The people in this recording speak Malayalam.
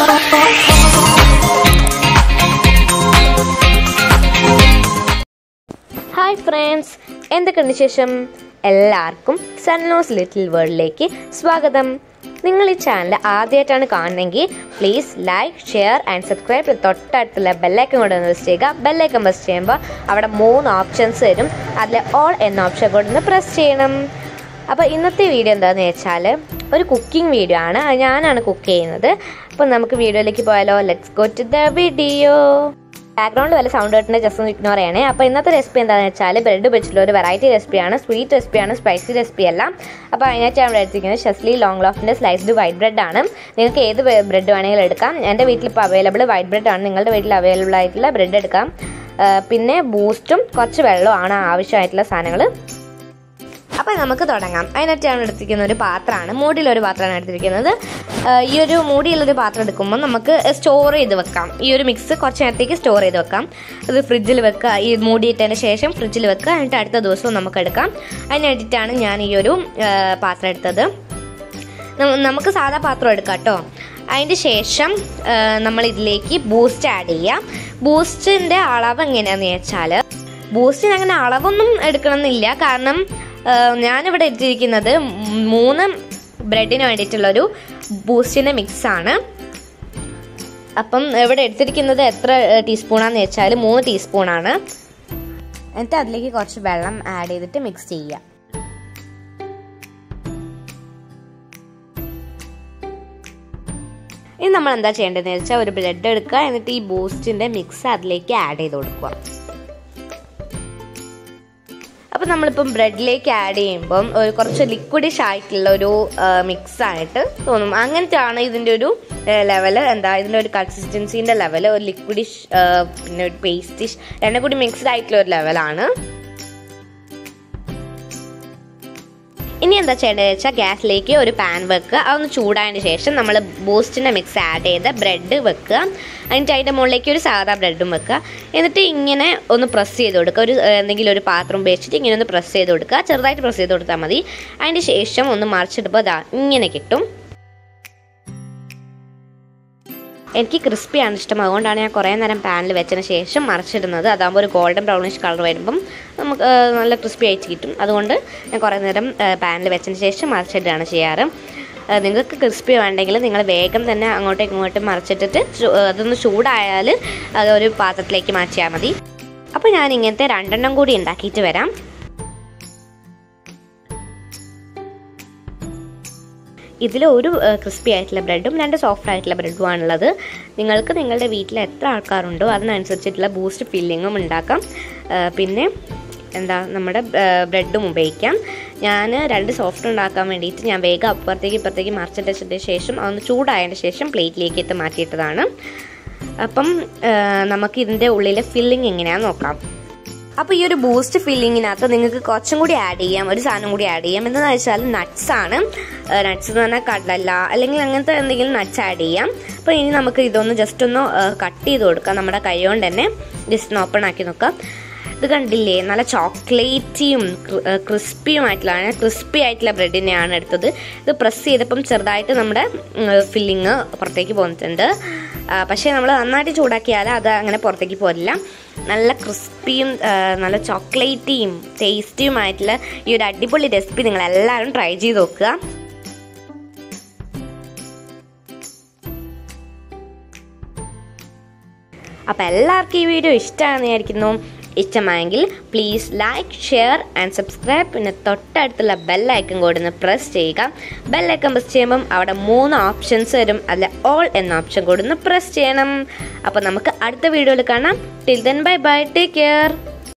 ഹായ് ഫ്രണ്ട്സ് എന്തൊക്കെയുണ്ട് ശേഷം എല്ലാവർക്കും സൺലോസ് ലിറ്റിൽ വേൾഡിലേക്ക് സ്വാഗതം നിങ്ങൾ ഈ ചാനൽ ആദ്യമായിട്ടാണ് കാണുന്നതെങ്കിൽ please like share and subscribe തൊട്ടടുത്തുള്ള ബെല്ലൈക്കൻ കൂടെ ഒന്ന് പ്രസ് ചെയ്യുക ബെല്ലൈക്കൻ പ്രസ് ചെയ്യുമ്പോൾ അവിടെ മൂന്ന് ഓപ്ഷൻസ് വരും അതിൽ ഓൾ എന്ന ഓപ്ഷൻ കൂടെ ഒന്ന് പ്രസ് ചെയ്യണം അപ്പോൾ ഇന്നത്തെ വീഡിയോ എന്താണെന്ന് വെച്ചാൽ ഒരു കുക്കിംഗ് വീഡിയോ ആണ് അത് ഞാനാണ് കുക്ക് ചെയ്യുന്നത് അപ്പോൾ നമുക്ക് വീഡിയോയിലേക്ക് പോയാലോ let's go to the video ബാക്ക്ഗ്രൗണ്ടിൽ വല്ല സൗണ്ട് കേട്ടിട്ട് ജസ്റ്റ് ഒന്ന് ഇഗ്നോർ ചെയ്യണേ അപ്പോൾ ഇന്നത്തെ റെസിപ്പി എന്താണെന്ന് വെച്ചാൽ ബ്രെഡ് വെച്ചിട്ടുള്ള ഒരു വെറൈറ്റി റെസിപ്പിയാണ് സ്വീറ്റ് റെസിപ്പിയാണ് സ്പൈസി റെസിപ്പി അല്ല അപ്പോൾ അതിനായിട്ട് ഞാൻ ഇവിടെ എടുത്തിരിക്കുന്നത് ഷെസ്ലി ലോങ് ലോഫിൻ്റെ സ്ലൈസ്ഡ് വൈറ്റ് ബ്രെഡ് ആണ് നിങ്ങൾക്ക് ഏത് ബ്രെഡ് വേണമെങ്കിലും എടുക്കാം എൻ്റെ വീട്ടിൽ ഇപ്പോൾ അവൈലബിൾ വൈറ്റ് ബ്രെഡ് ആണ് നിങ്ങളുടെ വീട്ടിൽ അവൈലബിൾ ആയിട്ടുള്ള ബ്രെഡ് എടുക്കാം ആ, പിന്നെ ബൂസ്റ്റും കുറച്ച് വെള്ളമാണ് ആവശ്യമായിട്ടുള്ള സാധനങ്ങൾ അപ്പം നമുക്ക് തുടങ്ങാം അതിനായിട്ട് ഞാൻ എടുത്തിരിക്കുന്ന ഒരു പാത്രമാണ് മൂടിയിലൊരു പാത്രമാണ് എടുത്തിരിക്കുന്നത് ആ, ഈ ഒരു മൂടിയിലൊരു പാത്രം എടുക്കുമ്പോൾ നമുക്ക് സ്റ്റോർ ചെയ്ത് വെക്കാം ഈ ഒരു മിക്സ് കുറച്ച് നേരത്തേക്ക് സ്റ്റോർ ചെയ്ത് വെക്കാം ഇത് ഫ്രിഡ്ജിൽ വെക്കുക ഈ മൂടിയിട്ടതിന് ശേഷം ഫ്രിഡ്ജിൽ വെക്കുക എന്നിട്ട് അടുത്ത ദിവസവും നമുക്ക് എടുക്കാം അതിനായിട്ടാണ് ഞാൻ ഈ ഒരു ആ, പാത്രം എടുത്തത് ന- നമുക്ക് സാധാ പാത്രം എടുക്കാം കേട്ടോ അതിൻ്റെ ശേഷം ആ, നമ്മൾ ഇതിലേക്ക് ബൂസ്റ്റ് ആഡ് ചെയ്യാം ബൂസ്റ്റിൻ്റെ അളവ് എങ്ങനെയാണെന്ന് വെച്ചാൽ ബൂസ്റ്റിന് അങ്ങനെ അളവൊന്നും എടുക്കണമെന്നില്ല കാരണം ആ, ഞാനിവിടെ എടുത്തിരിക്കുന്നത് മൂന്ന് ബ്രെഡിന് വേണ്ടിയിട്ടുള്ളൊരു ബൂസ്റ്റിൻ്റെ മിക്സാണ് അപ്പം ഇവിടെ എടുത്തിരിക്കുന്നത് എത്ര ടീസ്പൂണാന്ന് വെച്ചാൽ മൂന്ന് ടീസ്പൂണാണ് എന്നിട്ട് അതിലേക്ക് കുറച്ച് വെള്ളം ആഡ് ചെയ്തിട്ട് മിക്സ് ചെയ്യുക ഇനി നമ്മൾ എന്താ ചെയ്യേണ്ടതെന്ന് വെച്ചാൽ ഒരു ബ്രെഡ് എടുക്കുക എന്നിട്ട് ഈ ബൂസ്റ്റിന്റെ മിക്സ് അതിലേക്ക് ആഡ് ചെയ്ത് കൊടുക്കുക അപ്പം നമ്മളിപ്പം ബ്രെഡിലേക്ക് ആഡ് ചെയ്യുമ്പം ഒരു കുറച്ച് ലിക്വിഡിഷ് ആയിട്ടുള്ള ഒരു മിക്സ് ആയിട്ട് തോന്നും അങ്ങനത്തെ ആണ് ഇതിൻ്റെ ഒരു ലെവല് എന്താ ഇതിൻ്റെ ഒരു കൺസിസ്റ്റൻസിൻ്റെ ലെവൽ ഒരു ലിക്വിഡിഷ് പിന്നെ ഒരു പേസ്റ്റിഷ് രണ്ടും കൂടി മിക്സ്ഡ് ആയിട്ടുള്ള ഒരു ലെവലാണ് ഇനി എന്താ ചെയ്യേണ്ടത് വെച്ചാൽ ഗ്യാസിലേക്ക് ഒരു പാൻ വെക്കുക അതൊന്ന് ചൂടായതിന് ശേഷം നമ്മൾ ബൂസ്റ്റിൻ്റെ മിക്സ് ആഡ് ചെയ്ത് ബ്രെഡ് വെക്കുക എന്നിട്ട് അതിൻ്റെ മുകളിലേക്ക് ഒരു സാധാ ബ്രെഡും വെക്കുക എന്നിട്ട് ഇങ്ങനെ ഒന്ന് പ്രസ് ചെയ്ത് കൊടുക്കുക ഒരു ഏഹ്, എന്തെങ്കിലും ഒരു പാത്രം ഉപയോഗിച്ചിട്ട് ഇങ്ങനെ ഒന്ന് പ്രസ് ചെയ്ത് കൊടുക്കുക ചെറുതായിട്ട് പ്രസ് ചെയ്ത് കൊടുത്താൽ മതി അതിൻ്റെ ശേഷം ഒന്ന് മറിച്ചിടുമ്പോൾ അതാ ഇങ്ങനെ കിട്ടും എനിക്ക് ക്രിസ്പിയാണ് ഇഷ്ടം അതുകൊണ്ടാണ് ഞാൻ കുറേ നേരം പാനിൽ വെച്ചതിന് ശേഷം മറിച്ചിടുന്നത് അതാകുമ്പോൾ ഒരു ഗോൾഡൻ ബ്രൗണിഷ് കളർ വരുമ്പം നമുക്ക് ആ, നല്ല ക്രിസ്പി ആയിട്ട് കിട്ടും അതുകൊണ്ട് ഞാൻ കുറേ നേരം പാനിൽ വെച്ചതിന് ശേഷം മറിച്ചിടുകയാണ് ചെയ്യാറ് ആ, നിങ്ങൾക്ക് ക്രിസ്പി വേണ്ടെങ്കിൽ നിങ്ങൾ വേഗം തന്നെ അങ്ങോട്ടും ഇങ്ങോട്ടും മറിച്ചിട്ടിട്ട് ചു- ആ, അതൊന്ന് ചൂടായാൽ അത് ഒരു പാത്രത്തിലേക്ക് മാറ്റിയാൽ മതി അപ്പോൾ ഞാൻ ഇങ്ങനത്തെ രണ്ടെണ്ണം കൂടി ഉണ്ടാക്കിയിട്ട് വരാം ഇതിൽ ഒരു ക്രിസ്പി ആയിട്ടുള്ള ബ്രെഡും രണ്ട് സോഫ്റ്റ് ആയിട്ടുള്ള ബ്രെഡും ആണുള്ളത് നിങ്ങൾക്ക് നിങ്ങളുടെ വീട്ടിൽ എത്ര ആൾക്കാരുണ്ടോ അതിനനുസരിച്ചിട്ടുള്ള ബൂസ്റ്റ് ഫില്ലിങ്ങും ഉണ്ടാക്കാം ആ, പിന്നെ എന്താ നമ്മുടെ ബ്രെഡും ഉപയോഗിക്കാം ഞാൻ രണ്ട് സോഫ്റ്റ് ഉണ്ടാക്കാൻ വേണ്ടിയിട്ട് ഞാൻ വേഗം അപ്പുറത്തേക്ക് ഇപ്പുറത്തേക്ക് മറിച്ചിട്ട് വെച്ചതിന് ശേഷം അതൊന്ന് ചൂടായതിന് ശേഷം പ്ലേറ്റിലേക്ക് ഇട്ട് മാറ്റിയിട്ടതാണ് അപ്പം ആ, നമുക്ക് ഇതിൻ്റെ ഉള്ളിലെ ഫില്ലിങ് എങ്ങനെയാണെന്ന് നോക്കാം അപ്പോൾ ഈ ഒരു ബൂസ്റ്റ് ഫില്ലിങ്ങിനകത്ത് നിങ്ങൾക്ക് കുറച്ചും കൂടി ആഡ് ചെയ്യാം ഒരു സാധനം കൂടി ആഡ് ചെയ്യാം എന്താണെന്ന് വെച്ചാൽ നട്ട്സ് ആണ് നട്ട്സ് എന്ന് പറഞ്ഞാൽ കടല അല്ലെങ്കിൽ അങ്ങനത്തെ എന്തെങ്കിലും നട്ട്സ് ആഡ് ചെയ്യാം അപ്പോൾ ഇനി നമുക്ക് ഇതൊന്ന് ജസ്റ്റ് ഒന്ന് കട്ട് ചെയ്ത് കൊടുക്കാം നമ്മുടെ കൈ കൊണ്ട് തന്നെ ജസ്റ്റ് ഒന്ന് ഓപ്പൺ ആക്കി നോക്കാം ഇത് കണ്ടില്ലേ നല്ല ചോക്ലേറ്റിയും ക്രിസ്പിയും ആയിട്ടുള്ള ക്രിസ്പി ആയിട്ടുള്ള ബ്രെഡിനെയാണ് എടുത്തത് ഇത് പ്രസ് ചെയ്തപ്പം ചെറുതായിട്ട് നമ്മുടെ ഫില്ലിങ് പുറത്തേക്ക് പോന്നിട്ടുണ്ട് ആ, പക്ഷേ നമ്മൾ നന്നായിട്ട് ചൂടാക്കിയാൽ അത് അങ്ങനെ പുറത്തേക്ക് പോരില്ല നല്ല ക്രിസ്പിയും ആ, നല്ല ചോക്ലേറ്റിയും ടേസ്റ്റിയുമായിട്ടുള്ള ഈ ഒരു അടിപൊളി റെസിപ്പി നിങ്ങൾ എല്ലാവരും ട്രൈ ചെയ്ത് നോക്കുക അപ്പോൾ എല്ലാവർക്കും ഈ വീഡിയോ ഇഷ്ടമാണെന്ന് വിചാരിക്കുന്നു ഇഷ്ടമായെങ്കിൽ please like share and subscribe പിന്നെ തൊട്ടടുത്തുള്ള ബെല്ലൈക്കൺ കൂടെ ഒന്ന് പ്രസ് ചെയ്യുക ബെല്ലൈക്കൺ പ്രസ് ചെയ്യുമ്പം അവിടെ മൂന്ന് ഓപ്ഷൻസ് വരും അതിൽ ഓൾ എന്ന ഓപ്ഷൻ കൂടെ ഒന്ന് പ്രസ് ചെയ്യണം അപ്പോൾ നമുക്ക് അടുത്ത വീഡിയോയിൽ കാണാം till then bye bye take care